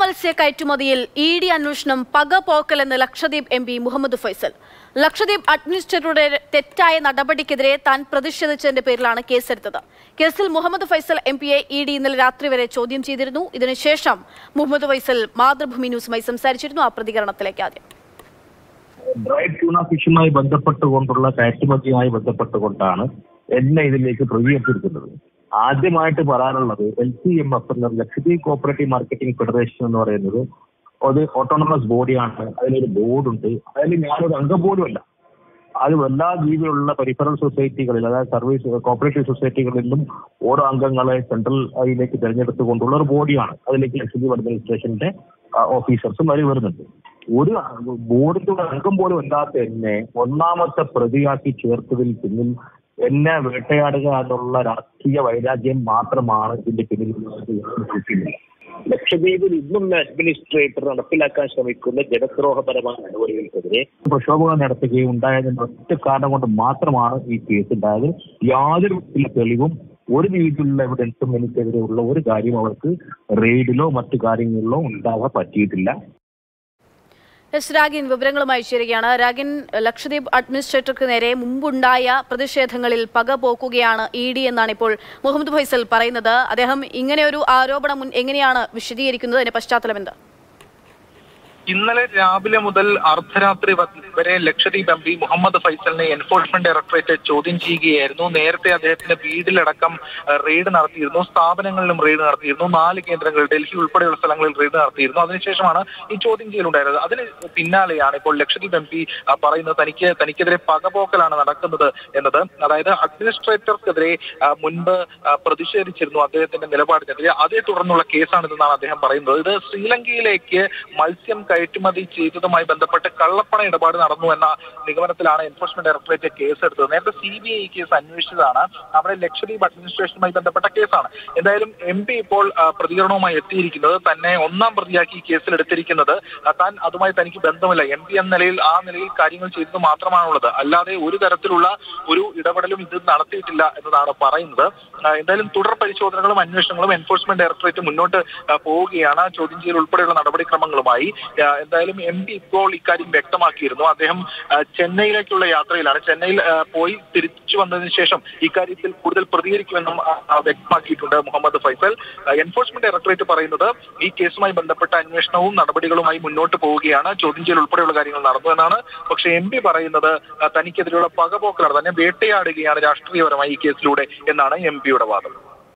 മത്സ്യ കയറ്റുമതിയിൽ E D അന്വേഷണം പക പോക്കലെന്ന് ലക്ഷദ്വീപ് എം പി മുഹമ്മദ് ഫൈസൽ ലക്ഷദ്വീപ് അഡ്മിനിസ്ട്രേറ്ററുടെ തെറ്റായ നടപടിക്കെതിരെ താൻ പ്രതിഷേധിച്ചതിന്റെ പേരിലാണ് കേസെടുത്തത് കേസിൽ മുഹമ്മദ് ഫൈസൽ എം പിയെ ഇ ഡി ഇന്നലെ രാത്രി വരെ ചോദ്യം ചെയ്തിരുന്നു ഇതിനുശേഷം മുഹമ്മദ് ഫൈസൽ മാതൃഭൂമി ന്യൂസുമായി സംസാരിച്ചിരുന്നു ആ പ്രതികരണത്തിലേക്ക് ആദ്യം ഡ്രൈ ട്യൂണ ഫിഷുമായി ബന്ധപ്പെട്ടുകൊണ്ടുള്ള കയറ്റുമതിയുമായി ബന്ധപ്പെട്ടുകൊണ്ടാണ് എന്നെ ഇതിലേക്ക് പ്രതികരിച്ചിരിക്കുന്നത് ആദ്യമായിട്ട് പറയാനുള്ളത് എൽ സി എം എഫ് എന്ന ലക്ഷദ്വീപ് കോപ്പറേറ്റീവ് മാർക്കറ്റിംഗ് ഫെഡറേഷൻ എന്ന് പറയുന്നത് ഒരു ഓട്ടോണമസ് ബോഡിയാണ് അതിലൊരു ബോർഡുണ്ട് അതിൽ ഞാനൊരു അംഗം പോലുമല്ല അത് എല്ലാ രീതിയിലുള്ള പെരിഫറൽ സൊസൈറ്റികളിൽ അതായത് സർവീസ് കോപ്പറേറ്റീവ് സൊസൈറ്റികളിലും ഓരോ അംഗങ്ങളെ സെൻട്രൽ അതിലേക്ക് തിരഞ്ഞെടുത്തുകൊണ്ടുള്ള ഒരു ബോഡിയാണ് അതിലേക്ക് ലക്ഷദ്വീപ് അഡ്മിനിസ്ട്രേഷന്റെ ഓഫീസേഴ്സും അതിൽ വരുന്നുണ്ട് ഒരു ബോർഡിന്റെ ഒരു അംഗം പോലും അല്ലാത്ത എന്നെ ഒന്നാമത്തെ പ്രതിയാക്കി ചേർത്തതിൽ പിന്നിൽ എന്നെ വേട്ടയാടുക എന്നുള്ള രാഷ്ട്രീയ വൈരാഗ്യം മാത്രമാണ് ഇതിന്റെ പിന്നിൽ ലക്ഷദ്വീപിൽ ഇന്നും അഡ്മിനിസ്ട്രേറ്റർ നടപ്പിലാക്കാൻ ശ്രമിക്കുന്ന ജനദ്രോഹപരമായ നടപടികൾക്കെതിരെ പ്രക്ഷോഭങ്ങൾ നടത്തുകയും ഉണ്ടായതിന്റെ ഒറ്റ കാരണം കൊണ്ട് മാത്രമാണ് ഈ കേസ് ഉണ്ടായത് യാതൊരു വിധത്തിലുള്ള തെളിവും ഒരു രീതിയിലുള്ള എവിഡൻസും എനിക്കെതിരെയുള്ള ഒരു കാര്യം അവർക്ക് റെയ്ഡിലോ മറ്റു കാര്യങ്ങളിലോ ഉണ്ടാകാൻ പറ്റിയിട്ടില്ല എസ് രാഗിൻ വിവരങ്ങളുമായി ചേരുകയാണ് രാഗിൻ ലക്ഷദ്വീപ് അഡ്മിനിസ്ട്രേറ്റർക്ക് നേരെ മുമ്പുണ്ടായ പ്രതിഷേധങ്ങളിൽ പക പോക്കുകയാണ് ഇ ഡി എന്നാണ് ഇപ്പോൾ മുഹമ്മദ് ഫൈസൽ പറയുന്നത് അദ്ദേഹം ഇങ്ങനെ ഒരു ആരോപണം മുൻ- എങ്ങനെയാണ് വിശദീകരിക്കുന്നത് അതിന്റെ പശ്ചാത്തലം എന്താ ഇന്നലെ രാവിലെ മുതൽ അർദ്ധരാത്രി വ- വരെ ലക്ഷദ്വീപ് എം പി മുഹമ്മദ് ഫൈസലിനെ എൻഫോഴ്സ്മെന്റ് ഡയറക്ടറേറ്റ് ചോദ്യം ചെയ്യുകയായിരുന്നു നേരത്തെ അദ്ദേഹത്തിന്റെ വീട്ടിലടക്കം ഏഹ്, റെയ്ഡ് നടത്തിയിരുന്നു സ്ഥാപനങ്ങളിലും റെയ്ഡ് നടത്തിയിരുന്നു നാല് കേന്ദ്രങ്ങൾ ഡൽഹി ഉൾപ്പെടെയുള്ള സ്ഥലങ്ങളിൽ റെയ്ഡ് നടത്തിയിരുന്നു അതിനുശേഷമാണ് ഈ ചോദ്യം ചെയ്യലുണ്ടായത് അതിന് പിന്നാലെയാണ് ഇപ്പോൾ ലക്ഷദ്വീപ് എം പി പറയുന്നത് തനിക്ക് തനിക്കെതിരെ പകപോക്കലാണ് നടക്കുന്നത് എന്നത് അതായത് അഡ്മിനിസ്ട്രേറ്റർക്കെതിരെ ആ, മുൻപ് ആ, പ്രതിഷേധിച്ചിരുന്നു അദ്ദേഹത്തിന്റെ നിലപാടിനെതിരെ അതേ തുടർന്നുള്ള കേസാണിതെന്നാണ് അദ്ദേഹം പറയുന്നത് ഇത് ശ്രീലങ്കയിലേക്ക് മത്സ്യം കയറ്റുമതി ചെയ്തതുമായി ബന്ധപ്പെട്ട് കള്ളപ്പണ ഇടപാട് നടന്നു എന്ന നിഗമനത്തിലാണ് എൻഫോഴ്സ്മെന്റ് ഡയറക്ടറേറ്റ് കേസ് എടുത്തത് നേരത്തെ സി ബി ഐ കേസ് അന്വേഷിച്ചതാണ് അവിടെ ലക്ഷദ്വീപ് അഡ്മിനിസ്ട്രേഷനുമായി ബന്ധപ്പെട്ട കേസാണ് എന്തായാലും എം പി ഇപ്പോൾ ആ, പ്രതികരണവുമായി എത്തിയിരിക്കുന്നത് തന്നെ ഒന്നാം പ്രതിയാക്കി ഈ കേസിൽ എടുത്തിരിക്കുന്നത് ആ, താൻ അതുമായി തനിക്ക് ബന്ധമില്ല എം പി എന്ന നിലയിൽ ആ നിലയിൽ കാര്യങ്ങൾ ചെയ്തത് മാത്രമാണുള്ളത് അല്ലാതെ ഒരു തരത്തിലുള്ള ഒരു ഇടപെടലും ഇത് നടത്തിയിട്ടില്ല എന്നതാണ് പറയുന്നത് ആ, എന്തായാലും തുടർ പരിശോധനകളും അന്വേഷണങ്ങളും എൻഫോഴ്സ്മെന്റ് ഡയറക്ടറേറ്റ് മുന്നോട്ട് ആ, പോവുകയാണ് ചോദ്യം ചെയ്യൽ ഉൾപ്പെടെയുള്ള നടപടിക്രമങ്ങളുമായി ആ, എന്തായാലും എം പി ഇപ്പോൾ ഇക്കാര്യം വ്യക്തമാക്കിയിരുന്നു അദ്ദേഹം ആ, ചെന്നൈയിലേക്കുള്ള യാത്രയിലാണ് ചെന്നൈയിൽ ആ, പോയി തിരിച്ചു വന്നതിന് ശേഷം ഇക്കാര്യത്തിൽ കൂടുതൽ പ്രതികരിക്കുമെന്നും ആ, ആ, വ്യക്തമാക്കിയിട്ടുണ്ട് മുഹമ്മദ് ഫൈസൽ ആ, എൻഫോഴ്സ്മെന്റ് ഡയറക്ടറേറ്റ് പറയുന്നത് ഈ കേസുമായി ബന്ധപ്പെട്ട അന്വേഷണവും നടപടികളുമായി മുന്നോട്ട് പോവുകയാണ് ചോദ്യം ചെയ്യൽ ഉൾപ്പെടെയുള്ള കാര്യങ്ങൾ നടന്നു എന്നാണ് പക്ഷേ എം പി പറയുന്നത് ആ, തനിക്കെതിരെയുള്ള പകപോക്കലാണ് തന്നെ വേട്ടയാടുകയാണ് രാഷ്ട്രീയപരമായി ഈ കേസിലൂടെ എന്നാണ് എം പിയുടെ വാദം